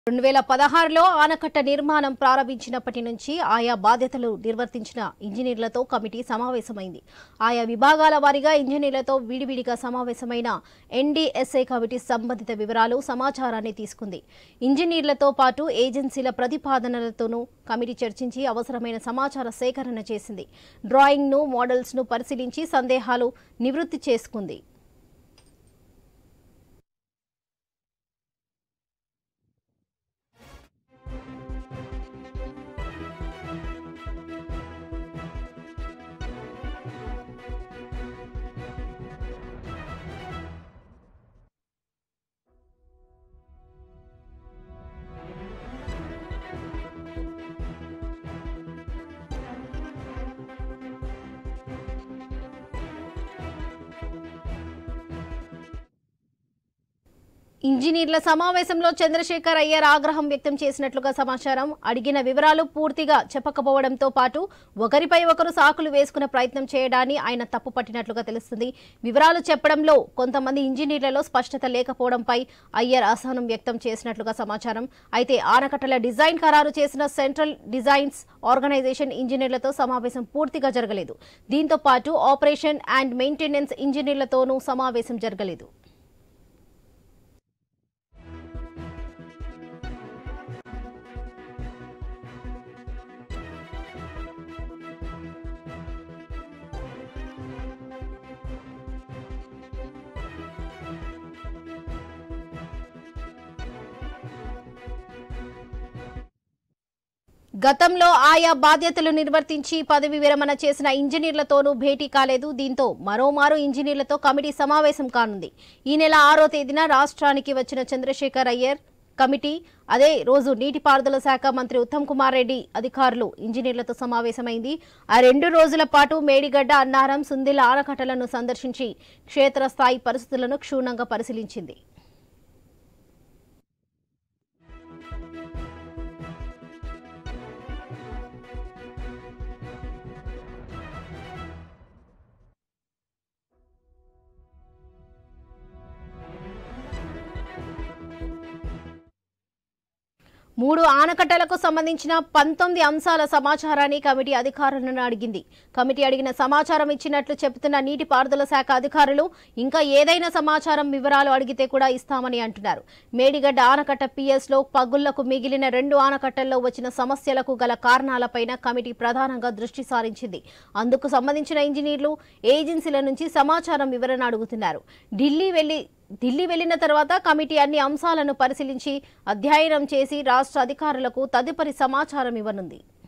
రెండు వేల పదహారులో ఆనకట్ట నిర్మాణం ప్రారంభించినప్పటి నుంచి ఆయా బాధ్యతలు నిర్వర్తించిన ఇంజనీర్లతో కమిటీ సమావేశమైంది ఆయా విభాగాల వారీగా ఇంజనీర్లతో విడివిడిగా సమావేశమైన ఎన్డీఎస్ఏ కమిటీ సంబంధిత వివరాలు సమాచారాన్ని తీసుకుంది ఇంజనీర్లతో పాటు ఏజెన్సీల ప్రతిపాదనలతోనూ కమిటీ చర్చించి అవసరమైన సమాచార సేకరణ చేసింది డ్రాయింగ్ను మోడల్స్ను పరిశీలించి సందేహాలు నివృత్తి చేసుకుంది ఇంజనీర్ల సమావేశంలో చంద్రశేఖర్ అయ్యర్ ఆగ్రహం వ్యక్తం చేసినట్లుగా సమాచారం అడిగిన వివరాలు పూర్తిగా చెప్పకపోవడంతో పాటు ఒకరిపై ఒకరు సాకులు వేసుకునే ప్రయత్నం చేయడాన్ని ఆయన తప్పుపట్టినట్లుగా తెలుస్తుంది వివరాలు చెప్పడంలో కొంతమంది ఇంజనీర్లలో స్పష్టత లేకపోవడంపై అయ్యర్ అసహనం వ్యక్తం చేసినట్లుగా సమాచారం అయితే ఆనకట్టల డిజైన్ ఖరారు చేసిన సెంట్రల్ డిజైన్స్ ఆర్గనైజేషన్ ఇంజనీర్లతో సమావేశం పూర్తిగా జరగలేదు దీంతో పాటు ఆపరేషన్ అండ్ మెయింటెనెన్స్ ఇంజనీర్లతోనూ సమావేశం జరగలేదు గతంలో ఆయా బాధ్యతలు నిర్వర్తించి పదవి విరమణ చేసిన ఇంజనీర్లతోనూ భేటీ కాలేదు దీంతో మరోమారు ఇంజనీర్లతో కమిటీ సమావేశం కానుంది ఈ నెల ఆరో తేదీన రాష్ట్రానికి వచ్చిన చంద్రశేఖర్ అయ్యర్ కమిటీ అదే రోజు నీటిపారుదల శాఖ మంత్రి ఉత్తమ్ కుమార్ రెడ్డి అధికారులు ఇంజనీర్లతో సమావేశమైంది ఆ రెండు రోజుల పాటు మేడిగడ్డ అన్నారం సుందిల ఆనకట్టలను సందర్శించి క్షేత్రస్థాయి పరిస్థితులను క్షుణ్ణంగా పరిశీలించింది మూడు ఆనకట్టలకు సంబంధించిన పంతొమ్మిది అంశాల సమాచారాన్ని కమిటీ అధికారులను అడిగింది కమిటీ అడిగిన సమాచారం ఇచ్చినట్లు చెబుతున్న నీటిపారుదల శాఖ అధికారులు ఇంకా ఏదైనా సమాచారం వివరాలు అడిగితే కూడా ఇస్తామని అంటున్నారు మేడిగడ్డ ఆనకట్ట పిఎస్ లో పగుళ్లకు మిగిలిన రెండు ఆనకట్టల్లో వచ్చిన సమస్యలకు గల కారణాలపైన కమిటీ ప్రధానంగా దృష్టి సారించింది అందుకు సంబంధించిన ఇంజనీర్లు ఏజెన్సీల నుంచి సమాచారం వివరణ అడుగుతున్నారు ఢిల్లీ వెళ్లి ఢిల్లీ వెళ్లిన తర్వాత కమిటీ అన్ని అంశాలను పరిశీలించి అధ్యయనం చేసి రాష్ట్ర అధికారులకు తదుపరి సమాచారం ఇవ్వనుంది